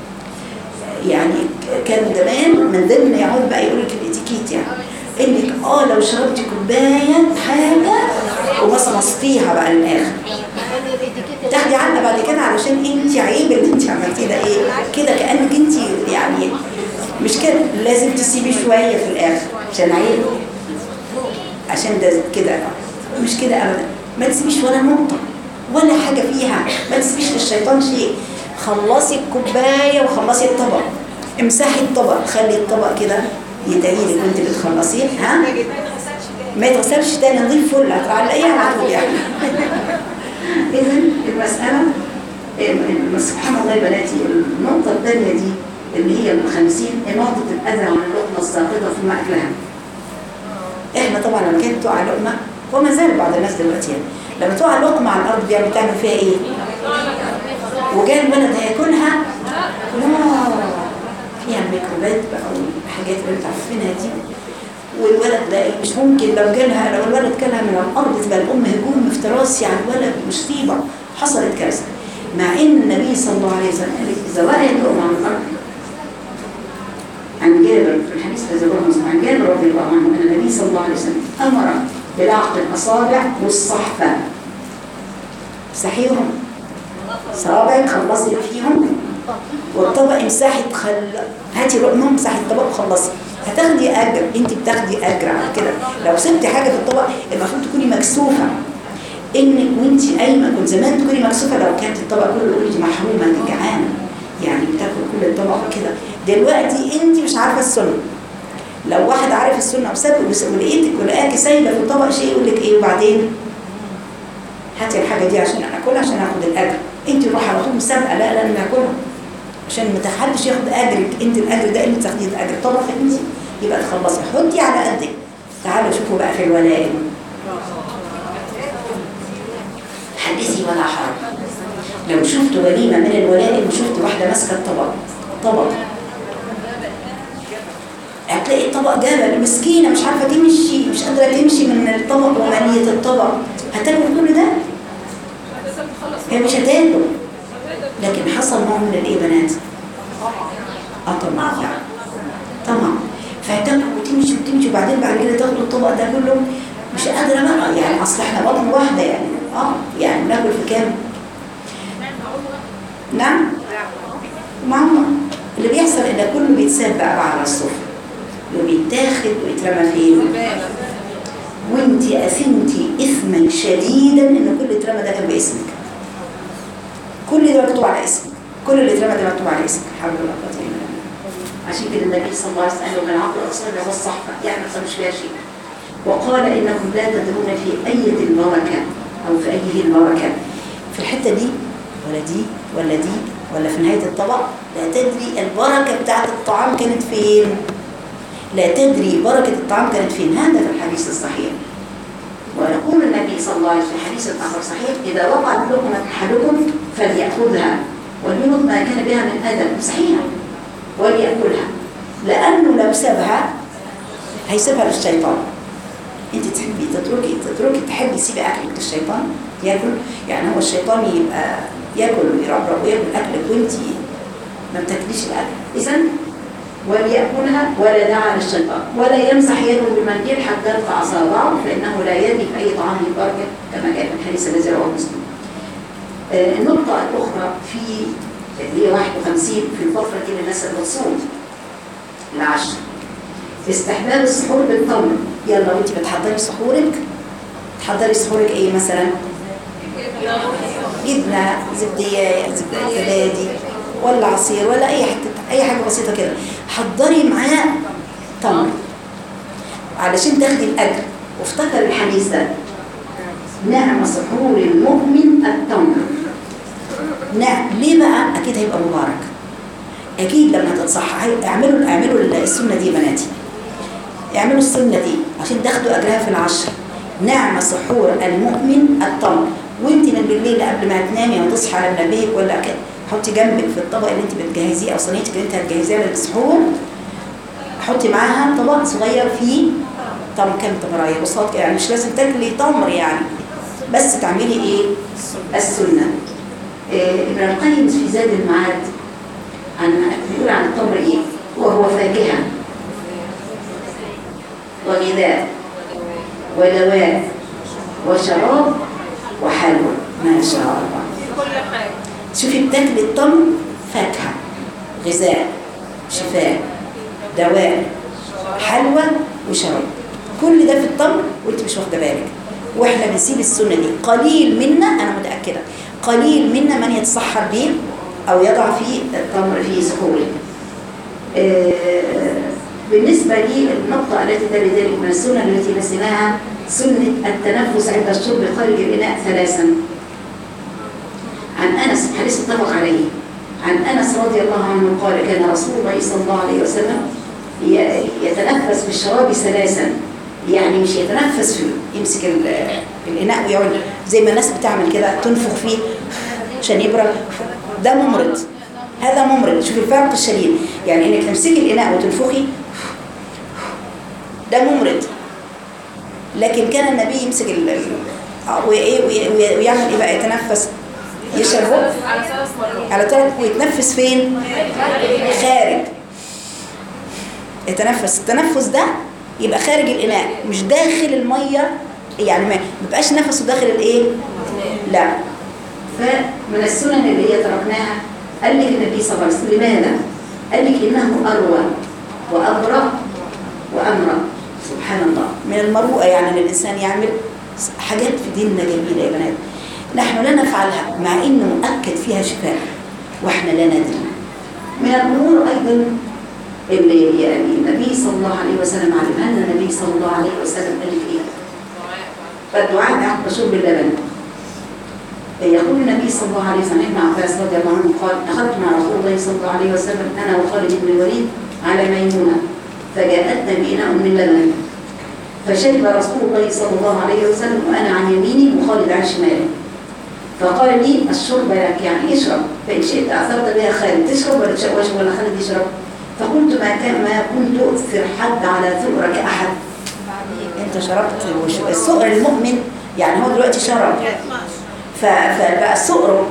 يعني كان زمان من ضمن يقعد بقى يقول لك الاتيكيت يعني انك اه لو شربتي كوبايه حاجه ومصمصتيها بقى للاخر تاخدي علقه بعد كده علشان انت عيب اللي انت عملتيه ده ايه كده كانك انت يعني مش كده لازم تسيبي شويه في الاخر عشان عيب عشان ده كده مش كده ابدا ما تسيبيش ولا نقطه ولا حاجه فيها ما تسيبيش للشيطان شيء خلصي الكوبايه وخلصي الطبق امسحي الطبق خلي الطبق كده يدعي لك وانت بتخلصيه ها ما يتغسلش تاني نضيف فل هتعلقيها على طول يعني اذا المساله إيه، سبحان الله يا بناتي النقطه الثانيه دي اللي هي الخمسين هي نقطه الاذى عن اللقمه الساقطه ثم اكلها احنا طبعا لما كانت تقع لقمه وما زال بعض الناس دلوقتي يعني لما تقع لقمه على الارض بيعمل بتعمل فيها ايه؟ وجاء الولد هياكلها لا فيها الميكروبات بقى والحاجات اللي انتوا عارفينها دي والولد ده إيه؟ مش ممكن لو جالها لو الولد كلها من الارض تبقى الام هجوم افتراس يعني الولد مصيبه حصلت كارثه مع ان النبي صلى الله عليه وسلم قال لك اذا وقعت لقمه على الارض عن جابر في الحديث الذي رواه مسلم عن جابر رضي الله عنه ان النبي صلى الله عليه وسلم امر بلعق الاصابع والصحفه امسحيهم صوابعك خلصي اللي فيهم والطبق امسحي خل... هاتي لقمه امسحي الطبق وخلصي هتاخدي اجر انت بتاخدي اجر على كده لو سبتي حاجه في الطبق المفروض تكوني مكسوفه انك وانت قايمه كنت زمان تكوني مكسوفه لو كانت الطبق كله قلتي محرومه انت جعانه يعني بتاكل كل الطبق كده دلوقتي انت مش عارفه السنه لو واحد عارف السنه وساب ولقيتك ولقاكي سايبه في الطبق شيء يقول لك ايه وبعدين هاتي الحاجه دي عشان انا اكلها عشان اخد الاجر انت روحي على طول مسابقه لا لا انا اكلها عشان ما حدش ياخد اجرك انت الاجر ده انت تاخديه الاجر طبق انت يبقى تخلصي حطي على قدك تعالوا شوفوا بقى في الولائم حدثي ولا حرج لو شفت وليمه من الولائم وشفت واحده ماسكه الطبق طبق هتلاقي الطبق جبل مسكينه مش عارفه تمشي مش قادره تمشي من الطبق وماليه الطبق هتاكل كل ده هي مش هتاكل لكن حصل نوع من الايه بنات اه طبعا طبعا فهتاكل وتمشي وتمشي وبعدين بعد كده تاخد الطبق ده كله مش قادره بقى يعني اصل احنا بطن واحده يعني اه يعني بناكل في كام نعم ماما اللي بيحصل ان كله بيتساب بقى على السفره وبيتاخد ويترمى فين وانت اثمتي اثما شديدا ان كل اللي اترمى ده كان باسمك كل ده مكتوب على اسمك كل اللي اترمى ده مكتوب على اسمك الحمد لله قوه الا بالله عشان كده النبي صلى الله عليه وسلم قال من عقل الاصابع والصحفه يعني ما مش فيها شيء وقال انكم لا تدرون في اية البركه او في ايه البركه في الحته دي ولا دي ولا دي ولا في نهايه الطبق لا تدري البركه بتاعت الطعام كانت فين لا تدري بركه الطعام كانت فين هذا في الحديث الصحيح ويقول النبي صلى الله عليه وسلم في حديث آخر صحيح إذا وقعت لقمة أحدكم فليأخذها ولينط ما كان بها من أذى صحيح وليأكلها لأنه لو سابها هيسيبها للشيطان أنت تحبي تتركي تتركي تحبي تسيبي أكلك للشيطان ياكل يعني هو الشيطان يبقى ياكل ويربرب وياكل أكلك وأنت ما بتاكليش الأكل إذا وليأكلها ولا دعا للشيطان ولا يمسح يده بالمنديل حتى يرفع أصابعه فإنه لا يدري في أي طعام البركة كما جاء في الحديث الذي رواه مسلم. آه، النقطة الأخرى في اللي هي 51 في الفترة دي للناس اللي بتصوم العشر استحباب السحور بالتمر يلا وانت بتحضري سحورك تحضري سحورك ايه مثلا جبنه زبديه زبده زبادي ولا عصير ولا اي حته اي حاجه بسيطه كده حضري معاه تمر علشان تاخدي الاجر وافتكر الحديث ده نعم سحور المؤمن التمر نعم ليه بقى اكيد هيبقى مبارك اكيد لما تتصحح اعملوا اعملوا السنه دي يا بناتي اعملوا السنه دي عشان تاخدوا اجرها في العشر نعم سحور المؤمن التمر وانت من بالليل قبل ما تنامي وتصحي على منبهك ولا كده حطي جنبك في الطبق اللي انت بتجهزيه او صينيتك اللي انت هتجهزيها للسحور حطي معاها طبق صغير فيه تمر كام تمرايه بساط يعني مش لازم تاكلي تمر يعني بس تعملي ايه السنه إيه ابن القيم في زاد المعاد عن بيقول عن التمر ايه وهو فاكهه وغذاء ودواء وشراب وحلوى ما شاء الله كل حاجه شوفي بتاكلي التمر فاكهه غذاء شفاء دواء حلوى وشراب كل ده في التمر وانت مش واخده بالك واحنا بنسيب السنه دي قليل منا انا متاكده قليل منا من يتسحر به او يضع فيه التمر في سحوره آه، بالنسبه للنقطه التي تلي ذلك من السنه التي نسيناها سنه التنفس عند الشرب خارج الاناء ثلاثا عن انس حديث اتفق عليه عن انس رضي الله عنه قال كان رسول الله صلى الله عليه وسلم ي- يتنفس بالشراب ثلاثا يعني مش يتنفس في يمسك ال- الاناء ويقعد زي ما الناس بتعمل كده تنفخ فيه عشان يبرد ده ممرض هذا ممرض شوف الفرق الشديد يعني انك تمسكي الاناء وتنفخي ده ممرض لكن كان النبي يمسك ال ال- وإيه- وي- وي- ويعمل ايه بقى يتنفس يشرب هو على ثلاث مرات على ثلاث ويتنفس فين خارج يتنفس التنفس ده يبقى خارج الاناء مش داخل الميه يعني ما بيبقاش نفسه داخل الايه لا فمن السنن اللي هي تركناها قال لك النبي صلى الله عليه وسلم لماذا قال لك انه اروى وابرأ وامرأ سبحان الله من المروءه يعني ان الانسان يعمل حاجات في ديننا جميله يا بنات نحن لا نفعلها مع انه مؤكد فيها شفاء واحنا لا ندري من الامور ايضا اللي يعني النبي صلى الله عليه وسلم علمها لنا النبي صلى الله عليه وسلم قال لك ايه فالدعاء عقب شرب اللبن يقول النبي صلى الله عليه وسلم ابن عباس رضي الله عنه قال دخلت مع رسول الله صلى الله عليه وسلم انا وخالد بن الوليد على ميمونه فجاءتنا بإناء من لبن فشرب رسول الله صلى الله عليه وسلم وانا عن يميني وخالد عن شمالي فقال لي الشرب لك يعني اشرب فان شئت اثرت بها خالد تشرب ولا تشرب ولا خالد يشرب فقلت ما كان ما كنت اؤثر حد على ثؤرك احد انت شربت وش- الثؤر المؤمن يعني هو دلوقتي شرب ف- فبقى الثؤر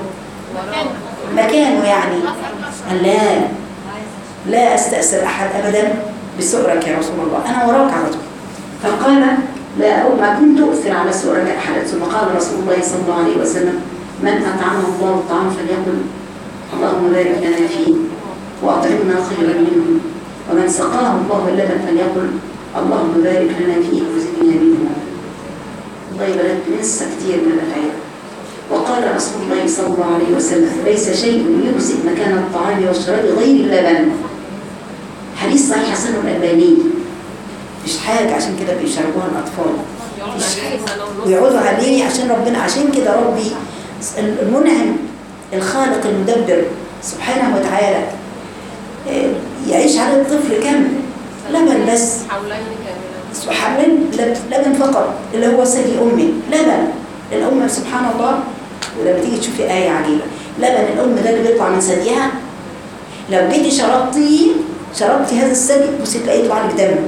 مكانه يعني قال لا لا استأثر أحد أبدا بسؤرك يا رسول الله أنا وراك على طول فقال لا أو ما كنت أؤثر على سؤرك أحدا ثم قال رسول الله صلى الله عليه وسلم من أطعمه الله الطعام فليقل اللهم بارك لنا فيه وأطعمنا خيرا منه ومن سقاه الله اللبن فليقل اللهم بارك لنا فيه وزدنا منه الله يبارك ننسى كتير من الآيات وقال رسول الله صلى الله عليه وسلم ليس شيء يجزئ مكان الطعام والشراب غير اللبن حديث صحيح حسن الألباني مش حاجة عشان كده بيشربوها الأطفال مش حاجة ويقعدوا عليه عشان ربنا عشان كده ربي المنعم الخالق المدبر سبحانه وتعالى آه، يعيش على الطفل كم لبن بس حولين كاملين حمل لبن فقط اللي هو ثدي امي لبن الام سبحان الله ولما تيجي تشوفي ايه عجيبه لبن الام ده اللي بيطلع من ثديها لو جيتي شربتي شربتي هذا الثدي بصي تلاقيه يطلع لك دم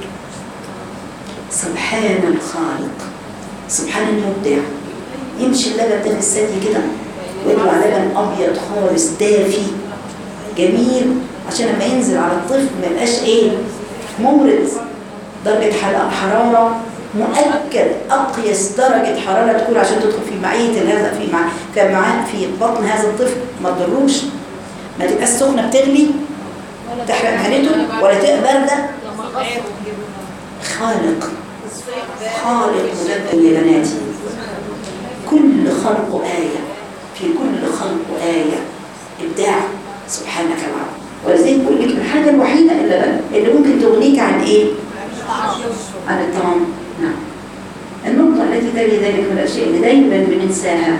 سبحان الخالق سبحان المبدع يمشي اللبن ده من الثدي كده ويطلع لبن ابيض خالص دافي جميل عشان لما ينزل على الطفل ما يبقاش ايه ممرض درجة حل- حرارة مؤكد أقيس درجة حرارة تكون عشان تدخل في معية هذا في مع في مع في بطن هذا الطفل ما تضروش ما تبقاش سخنة بتغلي تحرق معدته ولا تبقى باردة لما غصب خالق خالق مدبر يا بناتي كل خلق آية في كل خلق آية إبداع سبحانك العظيم ولذلك بقول لك الحاجة الوحيدة اللي, اللي ممكن تغنيك عن إيه؟ عن الطعام نعم النقطة التي تلي ذلك من الأشياء اللي دايما بننساها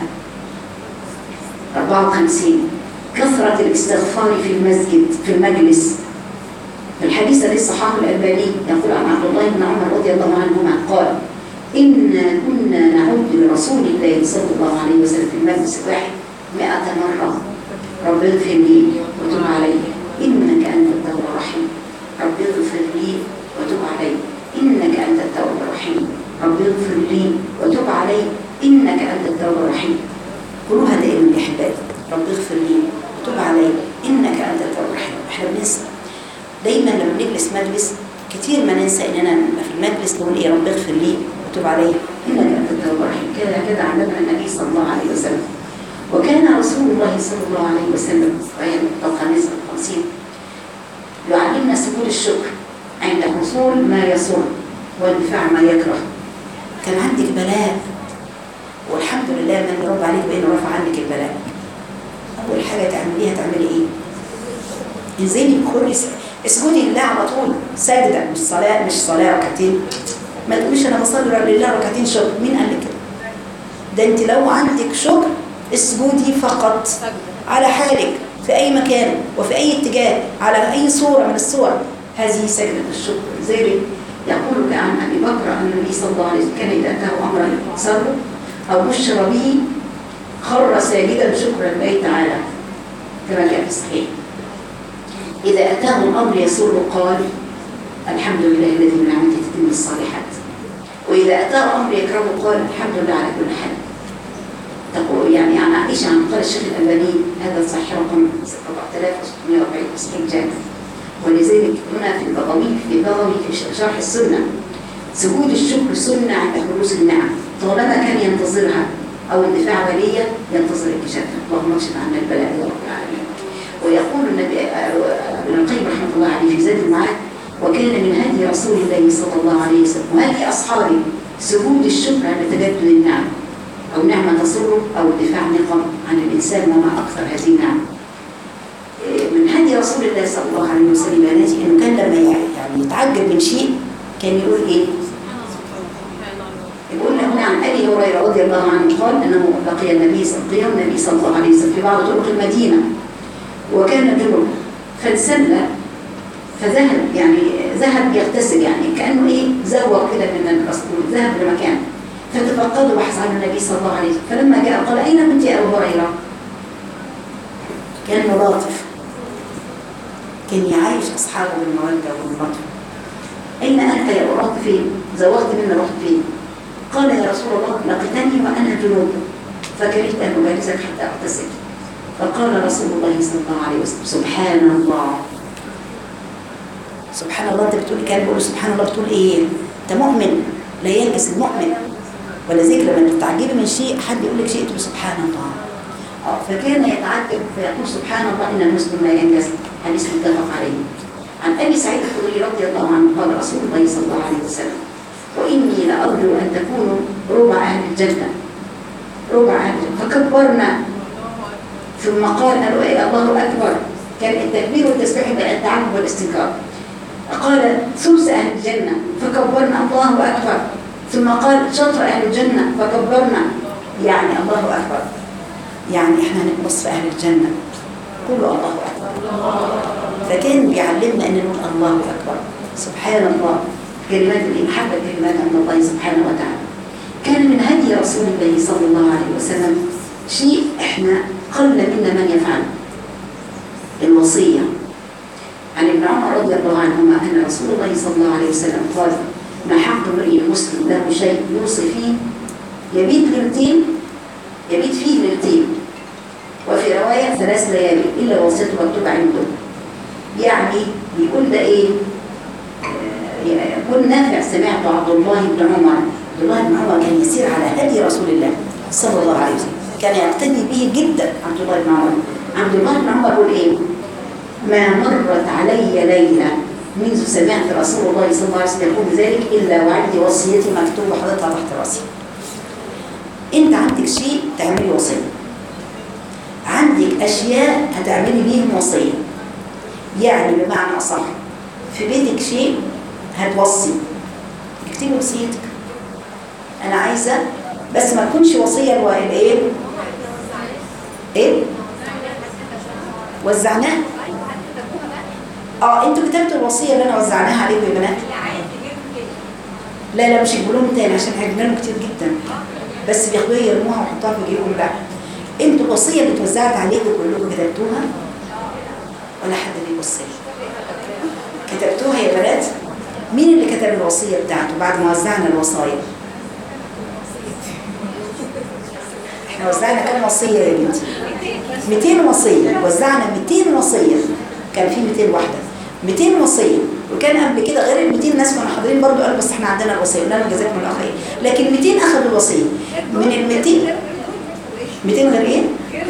54 كثرة الاستغفار في المسجد في المجلس في الحديث الذي صححه الألباني يقول عن عبد الله بن عمر رضي الله عنهما قال إنا كنا نعود لرسول الله صلى الله عليه وسلم في المجلس الواحد مئة مرة رب اغفر لي وتب علي إنك أنت التواب الرحيم رب اغفر لي وتب علي إنك أنت التواب الرحيم رب اغفر لي وتب علي إنك أنت التواب الرحيم قولوها دائما يا أحبائي رب اغفر لي وتب علي إنك أنت التواب الرحيم احنا بننسى دايما لما بنجلس مجلس كتير ما ننسى اننا نبقى في المجلس نقول ايه رب اغفر لي وتب علي انك انت التواب الرحيم كده كده علمنا النبي صلى الله عليه وسلم وكان رسول الله صلى الله عليه وسلم وهي الطاقه نسبه 50 يعلمنا سبل الشكر عند حصول ما يسر وانفع ما يكره كان عندك بلاء والحمد لله من رب عليك بانه رفع عنك البلاء اول حاجه تعمليها تعملي ايه انزلي بخلي اسجدي لله على طول سجده مش صلاه مش صلاه ركعتين ما تقوليش انا بصلي لله ركعتين شكر مين قال لك كده ده انت لو عندك شكر اسجدي فقط على حالك في اي مكان وفي اي اتجاه على اي صوره من الصور هذه سجده الشكر زي يقول عن ابي بكر ان النبي صلى الله عليه وسلم كان اذا اتاه امرا سر او بشر به خر ساجدا شكرا لله تعالى كما جاء في الصحيح إذا أتاه الأمر يسر قال الحمد لله الذي من نعمته تتم الصالحات وإذا أتاه أمر يكرهه قال الحمد لله على كل حال تقول يعني عن عائشة عن قال الشيخ الألباني هذا صحيح رقم 4640 صحيح جامع ولذلك هنا في البغوي في البغوي في شرح السنة سجود الشكر سنة عند حدوث النعم طالما كان ينتظرها أو اندفاع ولية ينتظر الكشافة اللهم اكشف عنا البلاء يا رب العالمين ويقول النبي ابن القيم رحمه الله عليه في زاد المعاد وكان من هدي رسول الله صلى الله عليه وسلم وهدي اصحابه سجود الشكر عند تجدد النعم او نعمه تسره او دفاع نقم عن الانسان وما اكثر هذه النعم من هدي رسول الله صلى الله عليه وسلم يا ناس انه كان لما يعني يتعجب من شيء كان يقول ايه؟ يقول هنا عن ابي هريره رضي الله عنه قال انه لقي النبي لقي النبي صلى الله عليه وسلم في بعض طرق المدينه وكان جنوب فانسلى فذهب يعني ذهب يغتسل يعني كانه ايه زوق كده من الرسول ذهب لمكان فتفقده بحث عنه النبي صلى الله عليه وسلم فلما جاء قال اين كنت يا ابو هريره؟ كان ملاطف كان يعايش اصحابه بالموده واللطف اين انت يا ابو رحت فين؟ زوغت مني رحت فين؟ قال يا رسول الله لقيتني وانا جنوب فكرهت ان اجالسك حتى اغتسل فقال رسول الله صلى الله عليه وسلم سبحان الله سبحان الله انت بتقول كان بيقول سبحان الله بتقول ايه انت مؤمن لا ينجس المؤمن ولذلك لما تتعجبي من شيء حد يقول لك شيء تقول سبحان الله اه فكان يتعجب فيقول سبحان الله ان المسلم لا ينجس حديث متفق عليه عن ابي سعيد الخدري رضي الله عنه قال رسول الله صلى الله عليه وسلم واني لارجو ان تكونوا ربع اهل الجنه ربع اهل الجنه فكبرنا ثم قال قالوا ايه الله اكبر كان التكبير والتسبيح التعبد والاستنكار قال ثلث اهل الجنه فكبرنا الله اكبر ثم قال شطر اهل الجنه فكبرنا يعني الله اكبر يعني احنا نبص في اهل الجنه قولوا الله اكبر فكان بيعلمنا ان نقول الله اكبر سبحان الله كلمات المحبه كلمات من الله سبحانه وتعالى كان من هدي رسول الله صلى الله عليه وسلم شيء احنا قل منا من يفعل الوصية عن ابن عمر رضي الله عنهما أن رسول الله صلى الله عليه وسلم قال ما حق امرئ مسلم له شيء يوصي فيه يبيت ليلتين يبيت فيه ليلتين وفي رواية ثلاث ليالي إلا وصيته مكتوب عنده يعني بيقول ده ايه آه، يقول نافع سمعت عبد الله بن عمر عبد الله بن عمر كان يسير على هدي رسول الله صلى الله عليه وسلم كان يقتدي به جدا عبد الله بن عمر عبد الله بن عمر يقول ايه ما مرت علي ليله منذ سمعت رسول الله صلى الله عليه وسلم يقول ذلك الا وعندي وصيتي مكتوبه حاططها تحت راسي انت عندك شيء تعملي وصيه عندك اشياء هتعملي بيهم وصيه يعني بمعنى اصح في بيتك شيء هتوصي اكتبي وصيتك انا عايزه بس ما تكونش وصيه الو- الايه ايه وزعناها اه انتوا كتبتوا الوصيه اللي انا وزعناها عليكم يا بنات لا لا مش هيجيبوا لهم تاني عشان هيجيبوا لهم كتير جدا بس بياخدوها يرموها ويحطوها في جيبهم لا انتوا الوصيه اللي اتوزعت عليكم كلكم كتبتوها ولا حد بيبص لي كتبتوها يا بنات مين اللي كتب الوصيه بتاعته بعد ما وزعنا الوصايا احنا وزعنا كام وصيه يا بنتي 200 وصيه وزعنا 200 وصيه كان في 200 واحده 200 وصيه وكان قبل كده غير ال 200 ناس كانوا حاضرين برضو قالوا بس احنا عندنا الوصيه قلنا لهم جزاكم الله خير لكن 200 اخذوا الوصيه من ال 200 200 غير ايه؟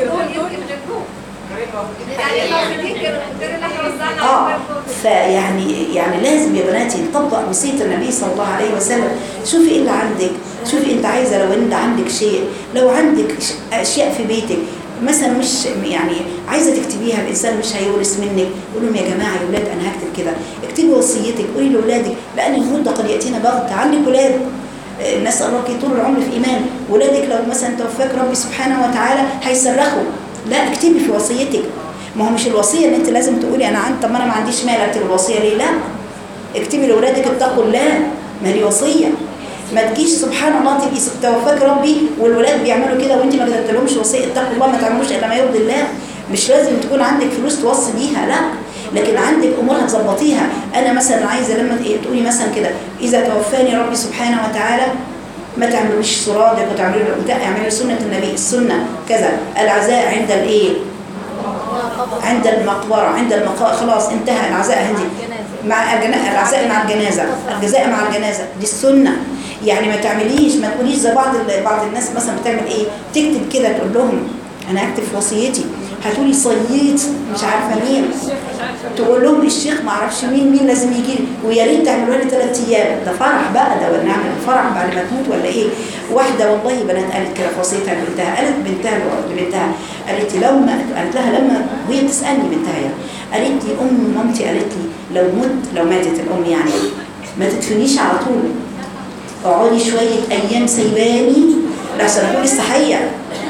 اه فيعني يعني لازم يا بناتي نطبق وصيه النبي صلى الله عليه وسلم شوفي ايه اللي عندك شوفي انت عايزه لو انت عندك شيء لو عندك ش- اشياء في بيتك مثلا مش يعني عايزه تكتبيها الانسان مش هيورث منك قول لهم يا جماعه يا اولاد انا هكتب كده اكتبي وصيتك قولي لاولادك لان الموت ده قد ياتينا بغته عندك اولاد الناس الله طول العمر في ايمان ولادك لو مثلا توفاك ربي سبحانه وتعالى هيصرخوا لا اكتبي في وصيتك ما هو مش الوصيه ان انت لازم تقولي انا عندي طب ما انا ما عنديش مال اكتب الوصيه ليه لا اكتبي لاولادك اتقوا الله ما هي وصيه ما تجيش سبحان الله تبقي توفاك ربي والولاد بيعملوا كده وانت ما كتبتلهمش وصيه اتقوا الله ما تعملوش الا ما يرضي الله مش لازم تكون عندك فلوس توصي بيها لا لكن عندك امور هتظبطيها انا مثلا عايزه لما إيه تقولي مثلا كده اذا توفاني ربي سبحانه وتعالى ما تعملوش سرادق وتعملوا اعملوا سنه النبي السنه كذا العزاء عند الايه عند المقبرة عند المقا خلاص انتهى العزاء عندي مع الجنا... العزاء مع الجنازة الجزاء مع الجنازة دي السنة يعني ما تعمليش ما تقوليش زي بعض ال... بعض الناس مثلا بتعمل ايه تكتب كده تقول لهم انا هكتب في وصيتي هاتولي صييت مش عارفه مين تقول لهم الشيخ ما اعرفش مين مين لازم يجي لي ويا ريت تعملوا لي ثلاث ايام ده فرح بقى ده ولا نعمل فرح بعد ما تموت ولا ايه واحده والله بنات قالت كده في وصيتها لبنتها قالت بنتها لبنتها قالت لي لو ما قالت لها لما وهي بتسالني بنتها يعني قالت لي ام مامتي قالت لي لو مت لو ماتت الام يعني ما تدفنيش على طول اقعدي شويه ايام سيباني لحسن اكون لسه حيه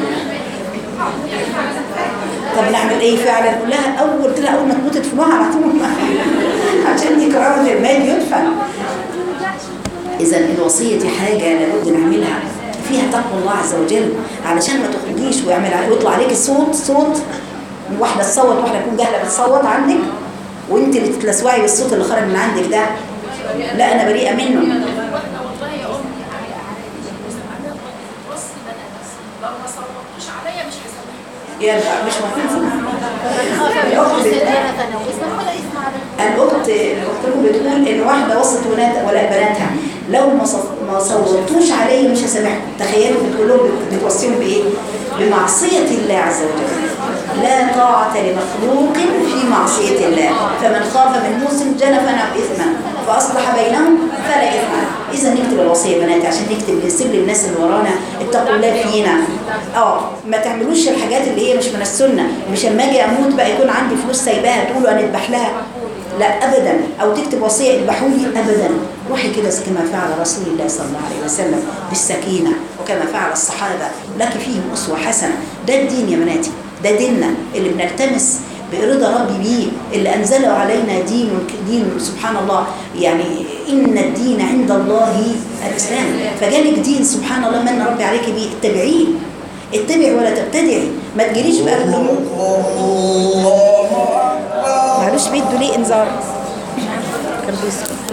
طب نعمل ايه فعلا قول لها اول قلت لها اول ما تموت تدفنوها على طول عشان دي كرامه المال يدفن اذا الوصيه دي حاجه لابد نعملها فيها تقوى الله عز وجل علشان ما تخرجيش ويعمل ويطلع عليك صوت صوت واحده تصوت واحده تكون جاهله بتصوت عندك وانت اللي تتلسوعي بالصوت اللي خرج من عندك ده لا انا بريئه منه والله يا امي على على انا بص انا لو ما صوتوش عليا مش هسامحكم يا لا، مش مهم الأخت الأخت الأختكم بتقول إن واحدة وصت ولاد ولا بناتها لو ما صف- ما صوتوش عليا مش هسامحكم تخيلوا بتقول لهم بت- بتوصيهم بإيه؟ بمعصية الله عز وجل لا طاعة لمخلوق في معصية الله فمن خاف من موسى جنفا أو إثما فأصلح بينهم فلا إثم إذا نكتب الوصية يا بنات عشان نكتب نسيب للناس اللي ورانا اتقوا الله فينا اه ما تعملوش الحاجات اللي هي مش من السنة مش اما اجي اموت بقى يكون عندي فلوس سايباها تقولوا انا اذبح لها لا ابدا او تكتب وصيه اذبحوا لي ابدا روحي كده كما فعل رسول الله صلى الله عليه وسلم بالسكينه وكما فعل الصحابه لك فيهم اسوه حسنه ده الدين يا بناتي ده ديننا اللي بنلتمس برضا ربي بيه اللي انزله علينا دين دين سبحان الله يعني ان الدين عند الله الاسلام فجالك دين سبحان الله من ربي عليك بيه اتبعيه اتبعي ولا تبتدعي ما تجريش بقى تقولي معلوش بيدوا ليه انذار كان بيسكت